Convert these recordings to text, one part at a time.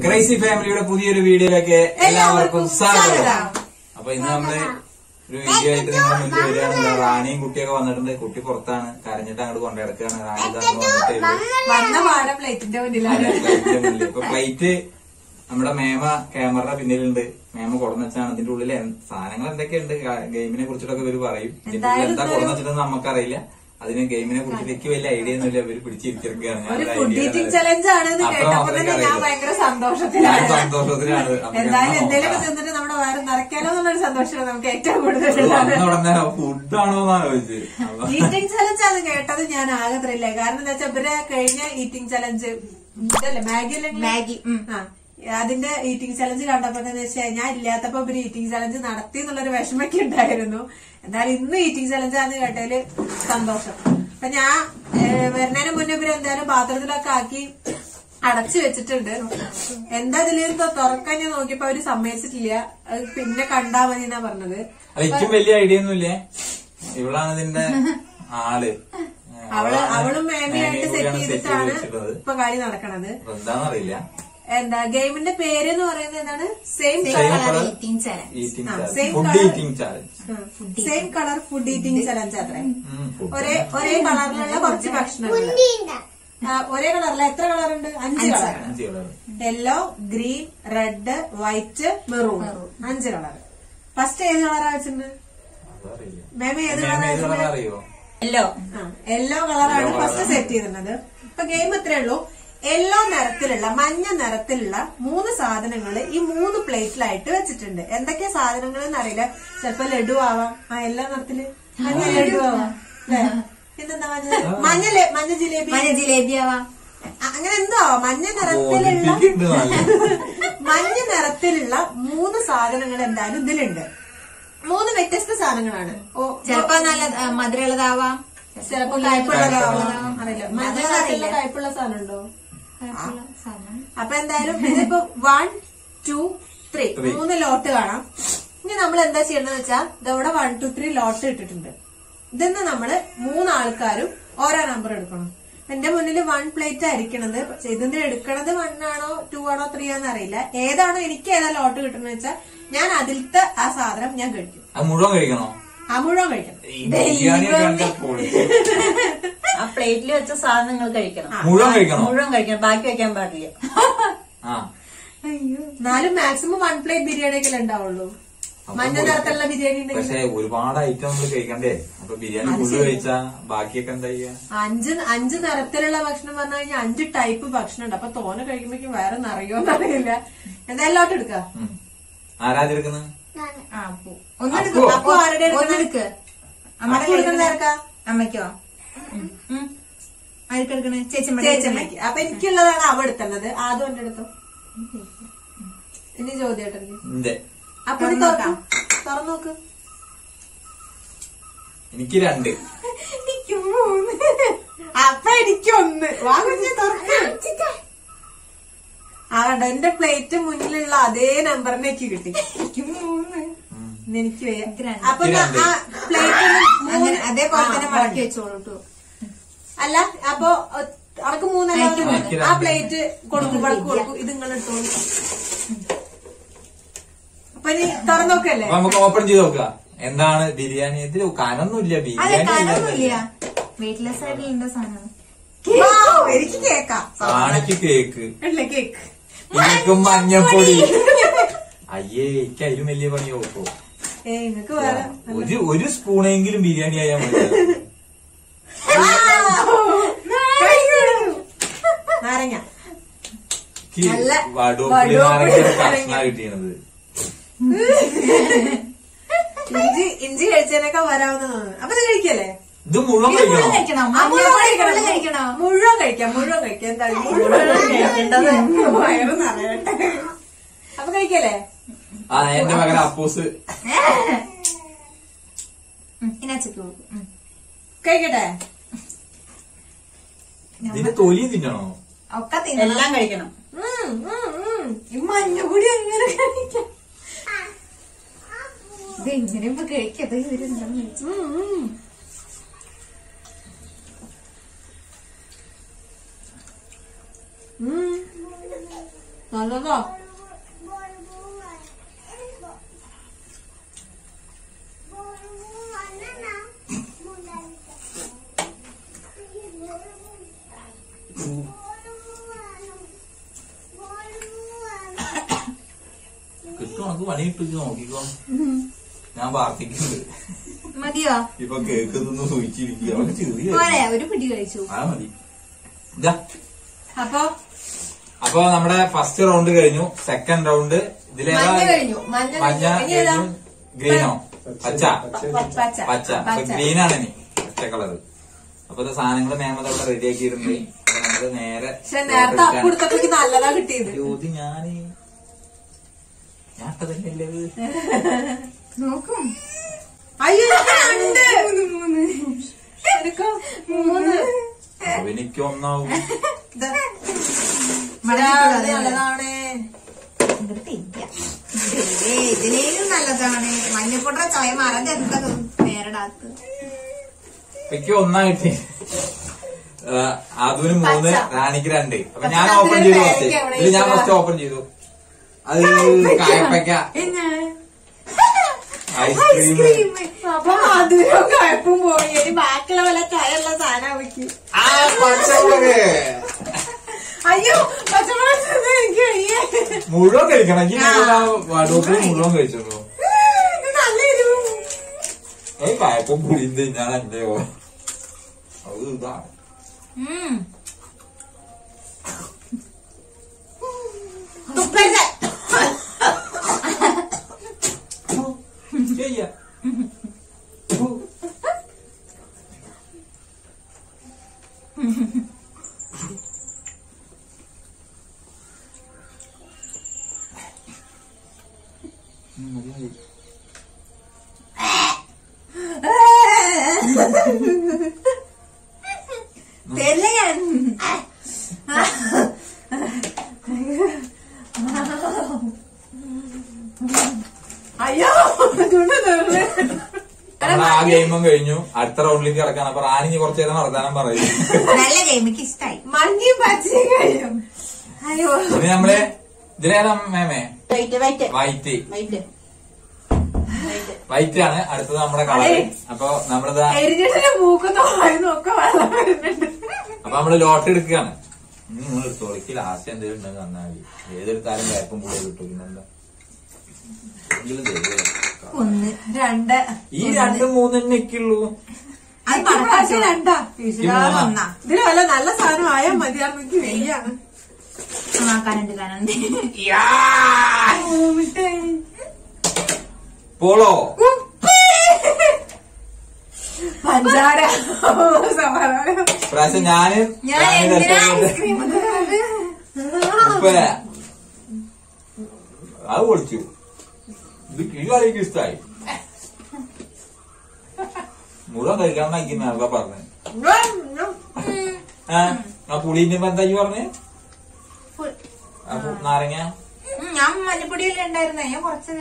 Crazy ഫാമിലിയുടെ പുതിയൊരു വീഡിയോയിലേക്ക് എല്ലാവർക്കും സ്വാഗതം സ്വാഗതം. അപ്പൊ ഇന്ന് നമ്മള് ഒരു വീഡിയോ ആയിട്ട് നിങ്ങളുടെ മുന്നിൽ വരികയാണ് റാണിയും കുട്ടിയൊക്കെ വന്നിട്ടുണ്ട് കുട്ടി പുറത്താണ് കരഞ്ഞിട്ട് അങ്ങോട്ട് കൊണ്ടെടുക്കുകയാണ് റാണി ഇതാ അങ്ങ് വന്നിട്ടേ ഉള്ളൂ. വന്ന പാടം പ്ലേറ്റിന്റെ മുന്നിലാണ് അതെ, പ്ലേറ്റിന്റെ മുന്നില്. ഇപ്പൊ പ്ലേറ്റ് നമ്മുടെ മേമ ക്യാമറ പിന്നിലുണ്ട് മേമ കൊടുന്ന് വെച്ചാണ് ഇതിന്റെ ഉള്ളിൽ എന്ത് സാധനങ്ങൾ എന്തൊക്കെയുണ്ട് ഗ- ഗെയിമിനെ കുറിച്ചിട്ടൊക്കെ ഇവര് പറയും ഇതിന്റെ ഉള്ളിൽ എന്താ കൊടുന്ന് വെച്ചിട്ട് നമുക്കറിയില്ല അതിന് ഗെയിമിനെ കുറിച്ച് എനിക്ക് വലിയ ഐഡിയ ഒന്നുമില്ല ഇവര് പിടിച്ചിരിക്കുകയാണ് ഞാൻ ഒരു ഒരു ഫുഡ് idea ഈറ്റിംഗ് തരാം. ചലഞ്ച് ആണെന്ന് അപ്പൊ കേട്ടപ്പോ മാത്രമേ തന്നെ ഞാൻ അറിയൂ. ഭയങ്കര ഞാൻ സന്തോഷത്തിലാണ് സന്തോഷത്തിലാണ് അപ്പൊ ഞാൻ എന്തായാലും എന്തെങ്കിലും നോക്കാം. തിന്നിട്ട് നമ്മുടെ വയറ് നിറയ്ക്കാനോ എന്നുള്ളൊരു സന്തോഷമാണ് നമുക്ക് ഏറ്റവും അത് കൂടുതലുള്ളത് വന്ന ഉടനെ ഫുഡാണോ എന്നാണ് ചോദിച്ചത് അപ്പൊ ഈറ്റിംഗ് ചലഞ്ച് ആണ് കേട്ടത് ഞാൻ ആകെ ത്രില്ല കാരണം എന്താ വെച്ചാൽ ഇവരെ കഴിഞ്ഞ ഈറ്റിംഗ് ചലഞ്ച് ഇതല്ലേ മാഗി അല്ലേ മാഗി, ഉം. ആ അതിന്റെ ഈറ്റിംഗ് ചലഞ്ച് കണ്ടപ്പോ എന്താ വെച്ചാൽ ഞാൻ ഇല്ലാത്തപ്പോ ഇവര് ഈറ്റിംഗ് ചലഞ്ച് നടത്തി എന്നുള്ളൊരു വിഷമൊക്കെ ഉണ്ടായിരുന്നു എന്തായാലും ഇന്ന് ഈറ്റിംഗ് ചലഞ്ച് ആണെന്ന് കേട്ടതില് സന്തോഷം അപ്പൊ ഞാൻ ഏഹ്, വരുന്നതിന് മുന്നേ ഇവര് എന്തായാലും പാത്രത്തിലൊക്കെ ആക്കി അടച്ചു വെച്ചിട്ടുണ്ട് എന്താ ഇതില് തുറക്കാൻ ഞാൻ നോക്കിയപ്പോ അവര് സമ്മതിച്ചിട്ടില്ല അത് പിന്നെ കണ്ടാ മതി എന്നാ പറഞ്ഞത് അത് ഏറ്റവും വലിയ ഐഡിയ ഒന്നുമില്ലേ ഇവളാണ് ഇതിന്റെ ആള് അവള് അവളാണ് അവളും മേമയായിട്ട് മേമയും സെറ്റ് കൂടിയാണ് set ചെയ്ത് ചെയ്തിട്ടാണ് വെച്ചിട്ടുള്ളത്. ഇപ്പൊ കളി നടക്കണത് അപ്പൊ എന്താണെന്നറിയില്ല എന്താ ഗെയിമിന്റെ പേര് എന്ന് പറയുന്നത് എന്താണ് same Same colour colour eating challenge. eating ആ, challenge. same Food colour. eating challenge. Same colour food eating challenge അത്രേ ഉം, food. ഒരേ ഒരേ കളറിലുള്ള കുറച്ച് ഭക്ഷണങ്ങൾ ആ, ഒരേ കളറിൽ എത്ര കളർ ഉണ്ട് അഞ്ച് കളർ അഞ്ച് colour. Yellow green red white maroon അഞ്ച് കളർ ഫസ്റ്റ് ഏത് കളറാ വെച്ചിട്ടുണ്ട് അതറിയില്ല. മേമ ഏത് മേമ കളറാ ഏത് colour വെച്ചിട്ടുണ്ട് അറിയോ യെല്ലോ യെല്ലോ കളറാണ് Yellow ഫസ്റ്റ് colour. സെറ്റ് ചെയ്തിരുന്നത് ഇപ്പൊ ഗെയിം എത്രേ ഉള്ളൂ യെല്ലോ നിറത്തിലുള്ള മഞ്ഞ നിറത്തിലുള്ള മൂന്ന് സാധനങ്ങൾ ഈ മൂന്ന് പ്ലേറ്റിലായിട്ട് വെച്ചിട്ടുണ്ട് എന്തൊക്കെയാ സാധനങ്ങൾ എന്നറിയില്ല ചിലപ്പോ ലഡു ആവാം ആ യെല്ലോ നിറത്തില് മഞ്ഞ ലഡു ആവാം അല്ലേ പിന്നെന്താ മഞ്ഞ മഞ്ഞ ലെ- മഞ്ഞ ജിലേബി മഞ്ഞ ജിലേബി ആവാം അ- അങ്ങനെ എന്തോ ആവാം. മഞ്ഞ നിറത്തിലുള്ള ഓടിപ്പിക്കുന്നുണ്ട് നല്ല. മഞ്ഞ നിറത്തിലുള്ള മൂന്ന് സാധനങ്ങൾ എന്തായാലും ഇതിലുണ്ട് മൂന്ന് വ്യത്യസ്ത സാധനങ്ങളാണ് ഓ ചിലപ്പോ നല്ല ആ, മധുരമുള്ളതാവാം ചിലപ്പോ കയ്പുള്ളതാവാം അറിയില്ല മഞ്ഞ അതൊന്നും നിറത്തിലുള്ള അറിയില്ല. കയ്പുള്ള സാധനം ഉണ്ടോ കുഴപ്പമില്ല, സാധനം. അപ്പൊ എന്തായാലും ഇതിപ്പോ വൺ ടു ത്രീ Three. മൂന്ന് ലോട്ട് കാണാം ഇനി നമ്മൾ എന്താ ചെയ്യേണ്ടത് വെച്ചാൽ ഇതവിടെ വൺ ടു ത്രീ ലോട്ട് ഇട്ടിട്ടുണ്ട് ഇതിന്ന് നമ്മള് മൂന്നാൾക്കാരും ഓരോ നമ്പർ എടുക്കണം എന്റെ മുന്നിൽ വൺ പ്ലേറ്റ് ആയിരിക്കണത് പക്ഷെ ഇതിന്റെ എടുക്കണത് വൺ ആണോ ടു ആണോ ത്രീ ആണോ അറിയില്ല ഏതാണോ എനിക്ക് ഏതാ ലോട്ട് കിട്ടണമെന്ന് വെച്ചാൽ ഞാൻ അതിലത്തെ ആ സാധനം ഞാൻ കഴിക്കും അത് മുഴുവൻ കഴിക്കണോ ആ മുഴുവൻ കഴിക്കണം ഈ ബിരിയാണി ഒക്കെ കണ്ടാൽ പൊളി. ആ പ്ലേറ്റിൽ വെച്ച സാധനങ്ങൾ കഴിക്കണം മുഴുവൻ കഴിക്കണോ മുഴുവൻ കഴിക്കണം ബാക്കി വെക്കാൻ പാടില്ല ആ എന്നാലും മാക്സിമം വൺ പ്ലേറ്റ് ബിരിയാണി ഒക്കെ ഉണ്ടാവുള്ളൂ മഞ്ഞ നിറത്തിലുള്ള ബിരിയാണി ഉണ്ടെങ്കിൽ പക്ഷെ ഒരുപാട് ഐറ്റം നമ്മൾ കഴിക്കണ്ടേ അപ്പൊ ബിരിയാണി ഫുള്ള് കഴിച്ചാ ബാക്കിയൊക്കെ എന്താ ചെയ്യാ അഞ്ച് അഞ്ച് നിറത്തിലുള്ള ഭക്ഷണം പറഞ്ഞു കഴിഞ്ഞാൽ അഞ്ച് ടൈപ്പ് ഭക്ഷണം ഉണ്ട് അപ്പൊ തോന കഴിക്കുമ്പോഴേക്കും വേറെ നിറയോന്ന് അറിയില്ല എന്തായാലും ലോട്ട് എടുക്ക ഉം. ആരാതെടുക്കുന്നത് ആ, അപ്പു. ഒന്നെടുക്ക് അപ്പു. അപ്പു ആരുടെ എടുക്കണേ? ഒന്നെടുക്ക് അമ്മയുടെ അപ്പു എടുക്കുന്നത് കയ്യിൽ ആർക്കാ? അമ്മയ്ക്കോ ഉം. ഉം. ആർക്കെടുക്കണേ ചേച്ചി ചേച്ചമ്മയ്ക്ക് അപ്പൊ എനിക്കുള്ളതാണ് അവ എടുക്കുന്നത് ആദ്യം എന്റെ അടുത്തോ ഇനി ചോദ്യം എന്റെ അപ്പൊ ഇത് തുറക്കാം തുറന്നു നോക്ക് എനിക്ക് രണ്ട് എനിക്ക് മൂന്ന് അപ്പൊ എനിക്ക് ഒന്ന് വാങ്ങി തുറക്ക ആ കണ്ടോ എന്റെ പ്ലേറ്റ് മുന്നിലുള്ള അതേ നമ്പറിനെ എനിക്ക് കിട്ടി എനിക്ക് മൂന്ന് ഉം. ഇന്ന് എനിക്ക് വയ്യ. എനിക്ക് രണ്ട്. അപ്പൊ എനിക്ക് ഞാൻ രണ്ട്. ആ പ്ലേറ്റ് അങ്ങനെ അതേപോലെ തന്നെ മടക്കി വെച്ചോളൂ കേട്ടോ അല്ല അപ്പൊ അവർക്ക് മൂന്നല്ല എനിക്ക് അവർക്ക് മൂന്ന്. മൂന്ന്. ആ പ്ലേറ്റ് കൊടുക്കും ഇവൾക്ക് കൊടുക്കും ഇത് നിങ്ങൾ ഇട്ടോളൂ അപ്പൊ ഇനി തുറന്നോക്കല്ലേ അപ്പൊ നമുക്ക് ഓപ്പൺ ചെയ്ത് നോക്കുക എന്താണ് ബിരിയാണി ഇതിൽ കനൊന്നുമില്ല അതെ ബിരിയാണി കനൊന്നുമില്ല വെയിറ്റ്ലെസ് ആയിട്ടുള്ള സാധനം വാവ്, എനിക്ക് കേക്കാം കാണിക്ക് കേക്ക് അല്ലേ കേക്ക് കേക്കും മഞ്ഞപ്പൊടി അയ്യേ എനിക്ക് അതിലും വലിയ പണി നോക്കൂ ഏ നിങ്ങക്ക് വേറെ ഒരു ഒരു സ്പൂണെങ്കിലും ബിരിയാണി ആയാൽ മതി നാരങ്ങ എനിക്ക് നല്ല വടുവപ്പുളി വടുവപ്പുളി നാരങ്ങ നാരങ്ങ. കഷ്ണ കിട്ടിയത് ഇഞ്ചി ഇഞ്ചി കഴിച്ചതിനൊക്കെ വരാവുന്നതാണ് അപ്പൊ ഇത് കഴിക്കല്ലേ ഇത് മുഴുവൻ ഇത് മുഴുവൻ കഴിക്കണോ കഴിക്കണം ആ, മുഴുവൻ മഞ്ഞപ്പൊടി കഴിക്കണം. മുഴുവൻ കഴിക്കണം മുഴുവൻ കഴിക്കാം മുഴുവൻ കഴിക്കാം എന്തായാലും മുഴുവൻ കഴിക്കേണ്ടത്. വയറ് നിറയട്ടെ അപ്പൊ കഴിക്കല്ലേ ആ എന്റെ മകൻ അപ്പൂസ് ഇനാച്ചക്ക് കൊടുക്കും ഉം. കഴിക്കട്ടെ ഇതിന്റെ തൊലി തിന്നണോ ഒക്കെ തിന്നണം എല്ലാം കഴിക്കണം ഉം, ഉം, ഉം. ഈ മഞ്ഞപ്പൊടി എങ്ങനെ കഴിക്കാം ഇത് എങ്ങനെ ഇപ്പൊ കഴിക്കത് ഇവരെന്താന്ന് ചോദിച്ചു ഉം, ഉം. ഉം. നല്ലതോ കിട്ടും നമുക്ക് പണി കിട്ടും നോക്കിക്കോ ഞാൻ പ്രാർത്ഥിക്കുന്നുണ്ട് മതിയോ ഇപ്പൊ കേക്ക് നിന്ന് സൂചിച്ചിരിക്കുക അവർക്ക് ചെറിയ പോരെ ഒരു പിടി കഴിച്ചു ആ മതി ഇതാ അപ്പൊ അപ്പൊ നമ്മുടെ ഫസ്റ്റ് റൗണ്ട് കഴിഞ്ഞു സെക്കൻഡ് റൗണ്ട് ഇതിലേതാ മഞ്ഞ കഴിഞ്ഞു മഞ്ഞ മഞ്ഞ കഴിഞ്ഞു. ഇനി ഏതാ? കഴിഞ്ഞു ഗ്രീനോ പച്ച പച്ച പച്ച അപ്പൊ ഗ്രീൻ ആണ് ഇനി പച്ച കളർ അപ്പൊ ഇത് സാധനങ്ങൾ നേമത അവിടെ റെഡി ആക്കിയിട്ടുണ്ട് അപ്പൊ നമ്മള് നേരെ പക്ഷെ നേരത്തെ അപ്പ് കൊടുത്തപ്പോഴേക്ക് നല്ലതാ കിട്ടിയത് ജ്യോതി ഞാന് ഞാൻ ഇട്ടതന്നെയല്ലേ ഇത്? നോക്കും അയ്യോ ഇത് രണ്ട് എനിക്കോ മൂന്ന് അപ്പൊ എനിക്ക് ഒന്നാവും ഇതാ. മടങ്ങിയിട്ടുള്ളത് ഇത് നല്ലതാണ് ഇതൊരു തെയ്യ. ദേ, ഇതിലേലും നല്ലതാണ് മഞ്ഞപ്പൊട്ട ചായ മരം എന്താ നേരടാത്ത് എനിക്ക് ഒന്നാ കിട്ടി അതിന് മൂന്ന് പച്ച. റാണിക്ക് രണ്ട് അപ്പൊ ഞാൻ പച്ച ഓപ്പൺ അതിന് ചെയ്തു ഫസ്റ്റ് പേരയ്ക്ക അവിടെ ഇതിൽ ഞാൻ ഇരിക്കുക. ഫസ്റ്റ് ഓപ്പൺ ചെയ്തു അത് കായപ്പയ്ക്ക ഐസ്ക്രീം അപ്പൊ മധുരവും കഴപ്പും പോയി ഇനി ബാക്കിയുള്ള വല്ല ചായയുള്ള സാധനം വെക്ക് ആ പച്ചമുളക് അയ്യോ പച്ചമുളക് തിന്ന് എനിക്ക് വയ്യ. മുഴുവൻ കഴിക്കണം എനിക്ക് വടൂപ്പിൽ മുഴുവൻ കഴിച്ചോളൂ ഇത് നല്ല എരിവ് അത് കായപ്പം പുളിന്റെ ഞാൻ എന്റെയോ അത് ഇതാണ് തുപ്പരുത് ചെയ്യാ തരില്ല ഞാൻ അയ്യോ ചുണ്ട് തീർന്ന്. നമ്മുടെ ആ ഗെയിമും കഴിഞ്ഞു അടുത്ത റൗണ്ടിലേക്ക് കിടക്കാൻ അപ്പൊ റാണി ഇനി കുറച്ചു നേരം നടത്താനും പറയും നല്ല ഗെയിം എനിക്ക് ഇഷ്ടായി മഞ്ഞയും പച്ചയും കഴിയും അയ്യോ ഇനി നമ്മള് ഇതിലേതാ മേമേ white white white white white ആണ് അടുത്തത് നമ്മുടെ കളറ് അപ്പൊ നമ്മളിതാ എരിഞ്ഞിട്ട് മൂക്കുന്ന വായുന്നു ഒക്കെ വെള്ളം വരുന്നുണ്ട് അപ്പൊ നമ്മള് ലോട്ട് എടുക്കുകയാണ് ഇനി നിങ്ങൾ എടുത്തോളിക്ക് ലാസ്റ്റ് എന്തെങ്കിലും ഉണ്ടെങ്കിൽ തന്നാൽ മതി ഏതെടുത്താലും വേപ്പം കൂടെ കിട്ടും പിന്നെന്താ എങ്കിലും തരുമോ? ഒന്ന് രണ്ട് ഈ രണ്ട് മൂന്നെണ്ണൊക്കെ ഉള്ളൂ അത് ഇപ്രാവശ്യം പണക്കാശ് രണ്ടാ ഇതാണ് ഒന്നാ ഇതിന് വല്ല നല്ല സാധനം ആയാൽ മതിയായിരുന്നു എനിക്ക് വെയ്യാണ് നന്നാക്കാനുണ്ട് കാണണ്ട് പോളോ പഞ്ചാര സമാധാനം പ്രാവശ്യം ഞാന് ഞാൻ ഞാന് എന്തിനാ രസം ഐസ്ക്രീം ഉപ്പ് അത് പൊളിച്ചു ഇത് കിഴിവാലേക്ക് ഇഷ്ടായി മുഴുവൻ കഴിക്കാൻ നയിക്കുന്ന ആൾക്കാ പറഞ്ഞു ആ പുളിന്റെ എന്താ ഈ പറഞ്ഞേ അപ്പൊ നാരങ്ങ ഞാൻ മഞ്ഞപ്പൊടിയല്ലേ ഉണ്ടായിരുന്നേ ഞാൻ കുറച്ച്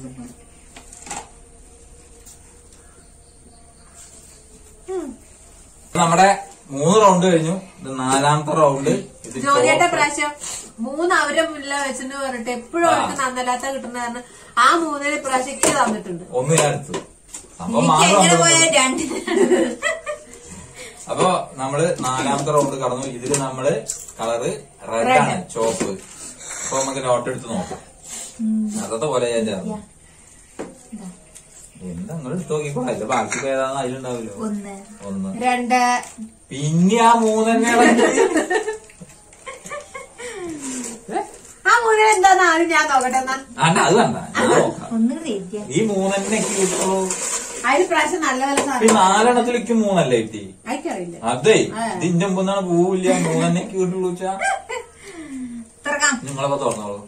നമ്മുടെ മൂന്ന് റൗണ്ട് കഴിഞ്ഞു ഇത് നാലാമത്തെ റൗണ്ട് ഇത് ജോലിയുടെ ചോപ്പ്. പ്രാവശ്യം മൂന്ന് അവരെ മുന്നിൽ വെച്ചെന്ന് പറഞ്ഞിട്ട് എപ്പോഴും ആ. അവർക്ക് നന്നല്ലാത്ത കിട്ടുന്ന കാരണം ആ മൂന്നിന് പ്രാവശ്യം എനിക്ക് തന്നിട്ടുണ്ട് ഒന്ന് ഞാൻ എടുത്തു സംഭവം എനിക്ക് മാറി എങ്ങനെ വന്നു. പോയാൽ രണ്ട് അപ്പൊ നമ്മള് നാലാമത്തെ റൗണ്ട് കടന്നു ഇതില് നമ്മള് കളറ് റെഡ് Red. ആണ് ചോപ്പ് അപ്പൊ നമുക്ക് നോട്ട് എടുത്ത് നോക്കാം അതത്തെ പോലെ ഞാൻ ചേർന്നു എന്താ നിങ്ങൾ എടുത്ത് നോക്കിക്കോ അതിന്റെ ബാക്കി ഇപ്പൊ ഏതാന്ന് അതിലുണ്ടാവില്ലോ ഒന്ന് ഒന്ന് രണ്ട് പിന്നെ ആ മൂന്നെണ്ണയാണ് ആ മൂന്നിന് എന്താന്ന് ആദ്യം ഞാൻ നോക്കട്ടെ എന്നാ അല്ല അത് വേണ്ട ഞാൻ നോക്കാം ഒന്ന് തേക്കുക ഈ മൂന്നെണ്ണയ്ക്ക് കിട്ടുള്ളൂ അതിന് പ്രാവശ്യം നല്ല നല്ല ഈ സാധനം നാലെണ്ണത്തിലേക്ക് മൂന്നല്ലേ കിട്ടി അയക്കറിയില്ല അതെ ആ. ഇത് ഇന്റെ മുമ്പൊന്നാണ് പോവില്ല മൂന്നെണ്ണയ്ക്ക് കിട്ടുള്ളൂ വെച്ചാ തുറക്കാം നിങ്ങളപ്പോ തുറന്നോളൂ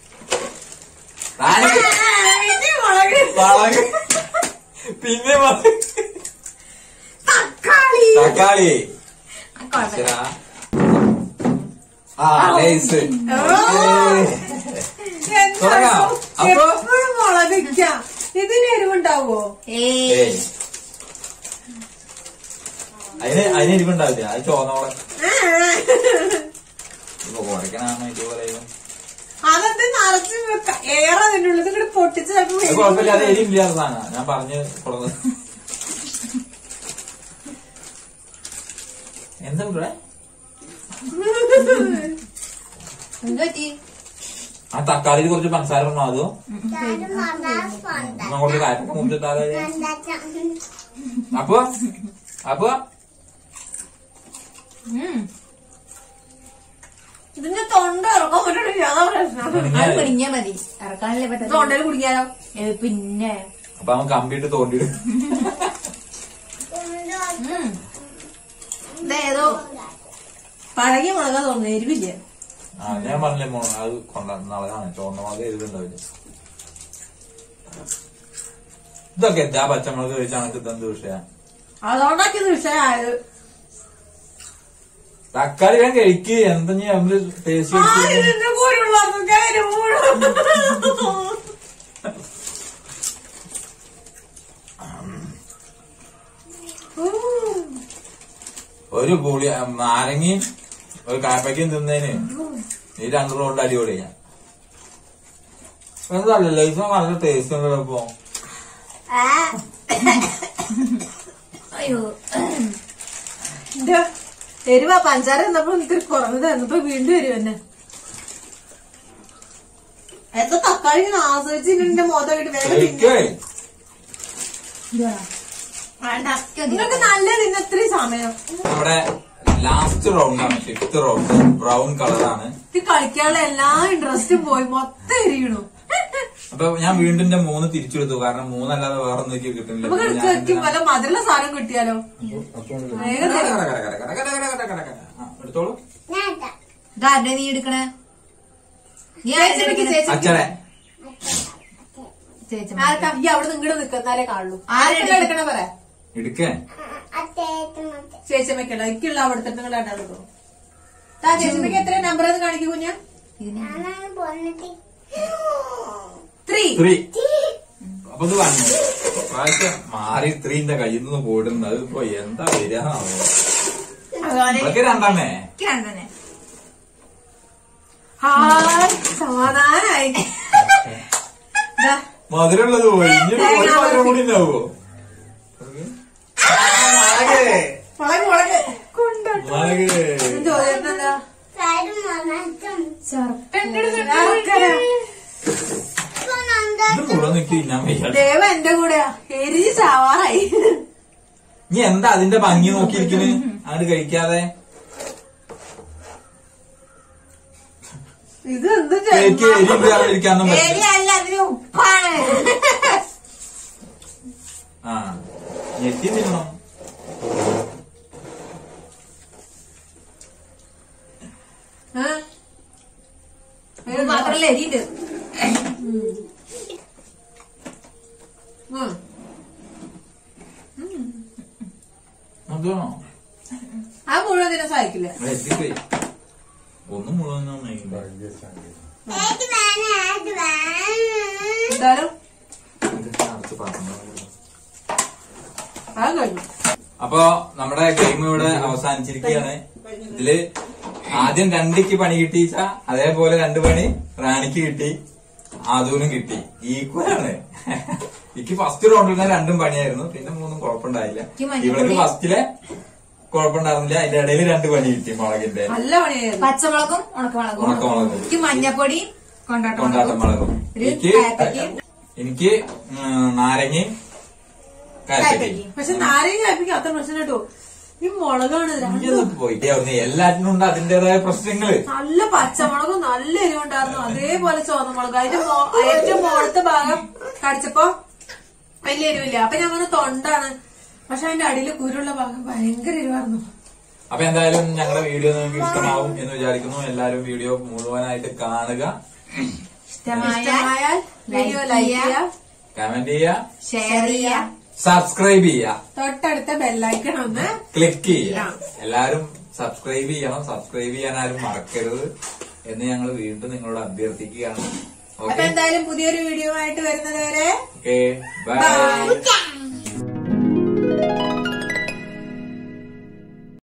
റാണി ഇനി മുളക് മുളക് പിന്നെ മുളക്. തക്കാളി തക്കാളി ആ, കുഴപ്പമില്ല ശരാ. ആ ലേസ് തുറക്കാം. അപ്പൊ? എപ്പോഴും മുളകിക്കാം ഇതിന് എരിവുണ്ടാവോ ഏയ് ഏയ്. അതിന് അതിന് എരിവുണ്ടാവില്ല അത് ചോന്നോളെ ഇപ്പൊ കുറയ്ക്കണാണ് ഇതുപോലെ നിറച്ച് ഏറെ അതിന്റെ ഉള്ളത് ഇങ്ങോട്ട് പൊട്ടിച്ച് ചിലപ്പോ അത് കുഴപ്പമില്ല അത് എരിയില്ലാത്ത സാധനമാണ് ഞാൻ പറഞ്ഞ് കൊടുക്കുന്നത് എന്താ ഇവിടെ എന്താ പറ്റി ആ തക്കാളിയിൽ കുറച്ച് പഞ്ചസാര ഇടണോ അതോ എന്നാ കുറച്ച് കാറ്റൊക്കെ മുമ്പിട്ടാലേ അപ്പൊ അപ്പൊ ഉം. ഇതിന്റെ തൊണ്ട ഇറക്കാൻ പറ്റണില്ല അതാ പ്രശ്നം അത് പിടിഞ്ഞാ മതി ഇറക്കാനല്ലേ പറ്റത്തില്ല തൊണ്ടയിൽ കുടിക്കാലോ ഏ, പിന്നെ അപ്പൊ അവൻ കമ്പിട്ട് തോണ്ടിയിടും ഉം. ഇതേതോ പഴകിയ മുളകാ തോന്നുന്നു എരിവില്ല ആ ഞാൻ പറഞ്ഞില്ലേ മോ അത് കൊണ്ട നാളെയാണ് ചുവന്ന മുളക് എഴുതുണ്ടാവില്ല ഇതൊക്കെ എന്താ പച്ചമുളക് കഴിച്ചാണ് ഇതെന്ത് വിഷയ അതുകൊണ്ടൊക്കെ ഇത് വിഷയമായത് തക്കാളി ഞാൻ കഴിക്ക് എന്താ ഞാൻ അവര് ടേസ്റ്റ് ആ ഇതിന്റെ കൂരുള്ള ഒരു പുളി നാരങ്ങയും ഒരു കാപ്പയ്ക്കും തിന്നേന് ഈ രണ്ട് റോഡ് അടിപൊളിയാ എന്താണല്ലോ ഇത് നല്ല ടേസ്റ്റ് ഉണ്ടല്ലോ ഇപ്പൊ അയ്യോ എരിവ പഞ്ചാര എന്നപ്പോ എനിക്ക് കുറഞ്ഞത് എന്നപ്പോ വീണ്ടും എരിവ് തന്നെ എത്ര തക്കാളി ഇങ്ങനെ ആസ്വദിച്ച് എന്റെ മോതമായിട്ട് വേഗം തിന്നു. കഴിക്കേ വേണ്ട നിങ്ങൾക്ക് നല്ല തിന്ന ഇത്രയും സമയം നമ്മുടെ ലാസ്റ്റ് റൗണ്ടാണ് ഫിഫ്ത് റൗണ്ട് ബ്രൗൺ കളറാണ് ഇത് കളിക്കാനുള്ള എല്ലാ ഇൻട്രസ്റ്റും പോയി മൊത്തം എരിയണു അപ്പൊ ഞാൻ വീണ്ടും എന്റെ മൂന്ന് തിരിച്ചെടുത്തു കാരണം മൂന്നല്ലാതെ വേറെ ഒന്നും എനിക്ക് കിട്ടുന്നില്ല നമുക്ക് പിന്നെ എടുത്ത് ഞാൻ വെക്കും വല്ല മധുരമുള്ള സാധനം കിട്ടിയാലോ വേഗം കട, തരും. കട, കട, കട, കട, കട, കട, കട, കട. ആ, എടുത്തോളൂ ഇതാരുടെ നീ എടുക്കണേ നീ ആരുടെ ചേച്ചിക്ക് എടുക്കണേ? ചേച്ചിക്ക് അച്ഛനെ ചേച്ചി ആർക്കാ ഈ അവിടെ നിങ്ങടെ നിക്കുന്നാലേ കാണുള്ളൂ ആരെടുക്കണം? ആർക്കെല്ലാം എടുക്കണ പറ എടുക്കേ ചേച്ചിമ്മയ്ക്കുള്ള എനിക്കുള്ള അവിടുത്തെ നിങ്ങൾ ഉണ്ടാകുന്നു ചേച്ചിമ്മയ്ക്ക് എത്ര നമ്പർ എന്ന് കാണിക്കൂ കുഞ്ഞ ത്രീ ത്രീ അപ്പൊ ഇത് വന്നു പ്രാവശ്യം മാറി ത്രീന്റെ കയ്യിൽ നിന്ന് പോയിടുന്നത് അതിപ്പോ എന്താ വരികയാണോ ഇതൊക്കെ രണ്ടെണ്ണേ എനിക്ക് രണ്ടെണ്ണേ ഹായ് സമാധാനായി ദാ, മധുരമുള്ളത് പോയി ഇനി ഒരു മധുരം കൂടി ഉണ്ടാവോ മുളക് മുളക് കൊണ്ടോട്ടെ മുളക് ചോദ്യം എന്താ ഇത് മുഴുവൻ നിൽക്കി ഞാൻ വയ്യ ദേവ എന്റെ കൂടെയാ എരിഞ്ഞ് ചാവാറായി ഇനി എന്താ അതിന്റെ ഭംഗി നോക്കിയിരിക്കണ് അങ്ങോട്ട് കഴിക്കാതെ ഇത് എന്ത് എനിക്ക് എരിയില്ലാതിരിക്കാനും പറ്റും എരിയല്ല അതിന് ഉപ്പാണ് ആ ഞെട്ടി തിന്നണം ഇത് മാത്രല്ല എരിയുണ്ട് അതോ ആ മുഴുവൻ ഇതിനെ സഹായിക്കില്ല എത്തിപ്പോയി ഒന്നും മുഴുവൻ നന്നായില്ല. എന്തായാലും ഇതൊക്കെ അടച്ച് പറഞ്ഞു. അത് കഴിഞ്ഞു അപ്പൊ നമ്മുടെ ഗെയിം ഇവിടെ അവസാനിച്ചിരിക്കുകയാണ് ഇതില് ആദ്യം രണ്ടിക്ക് പണി കിട്ടിച്ച അതേപോലെ രണ്ട് പണി റാണിക്ക് കിട്ടി ആദൂനും കിട്ടി ഈക്വലാണ് എനിക്ക് ഫസ്റ്റ് റൗണ്ടിൽ തന്നെ രണ്ടും പണിയായിരുന്നു പിന്നെ മൂന്നും കുഴപ്പമുണ്ടായില്ല എനിക്ക് മഞ്ഞപ്പൊടി- ഇവൾക്ക് ഫസ്റ്റിലെ കുഴപ്പമുണ്ടായിരുന്നില്ല അതിന്റെ ഇടയിൽ രണ്ട് പണി കിട്ടി മുളകിന്റെ നല്ല പണിയായിരുന്നു പച്ചമുളകും ഉണക്കമുളകും ഉണക്കമുളകും. എനിക്ക് മഞ്ഞപ്പൊടി കൊണ്ടാട്ട കൊണ്ടാട്ടം മുളകും ഒരു എനിക്ക് കായപ്പയ്ക്ക്. എനിക്ക് ഉം, നാരങ്ങയും കായപ്പയ്ക്ക് കായപ്പയ്ക്ക്. പക്ഷെ നാരങ്ങ കഴിപ്പിക്കും അത്ര പ്രശ്നം കേട്ടോ ഈ മുളകാണ് രണ്ടും ഇതൊന്നും പോയിട്ട് അവിടുന്ന് എല്ലാറ്റിനും ഉണ്ട് അതിന്റേതായ പ്രശ്നങ്ങള് നല്ല പച്ചമുളകും നല്ല എരിവുണ്ടായിരുന്നു അതേപോലെ ചുവന്ന മുളക് അതിന്റെ മോ- ഏറ്റവും മുകളത്തെ ഭാഗം കടിച്ചപ്പോ വലിയ എരിവില്ല അപ്പൊ ഞാൻ പറഞ്ഞ തൊണ്ടാണ് പക്ഷെ അതിന്റെ അടിയിൽ കുരുള്ള ഭാഗം ഭയങ്കര എരിവായിരുന്നു അപ്പൊ എന്തായാലും ഞങ്ങളുടെ വീഡിയോ നിങ്ങൾക്ക് ഇഷ്ടമാവും എന്ന് വിചാരിക്കുന്നു എല്ലാവരും വീഡിയോ മുഴുവനായിട്ട് കാണുക ഇഷ്ടമായ ഇഷ്ടമായാൽ വീഡിയോ ലൈക്ക് ചെയ്യുക കമന്റ് ചെയ്യുക ഷെയർ ചെയ്യുക സബ്സ്ക്രൈബ് ചെയ്യുക തൊട്ടടുത്ത ബെല്ലൈക്കൺ ഒന്ന് ക്ലിക്ക് ചെയ്യുക എല്ലാരും സബ്സ്ക്രൈബ് ചെയ്യണം സബ്സ്ക്രൈബ് ചെയ്യാൻ ആരും മറക്കരുത് എന്ന് ഞങ്ങൾ വീണ്ടും നിങ്ങളോട് അഭ്യർത്ഥിക്കുകയാണ് അപ്പൊ ഓക്കെ എന്തായാലും പുതിയൊരു വീഡിയോ ആയിട്ട് വരുന്നത് വരെ ഓക്കെ ബൈ Bye.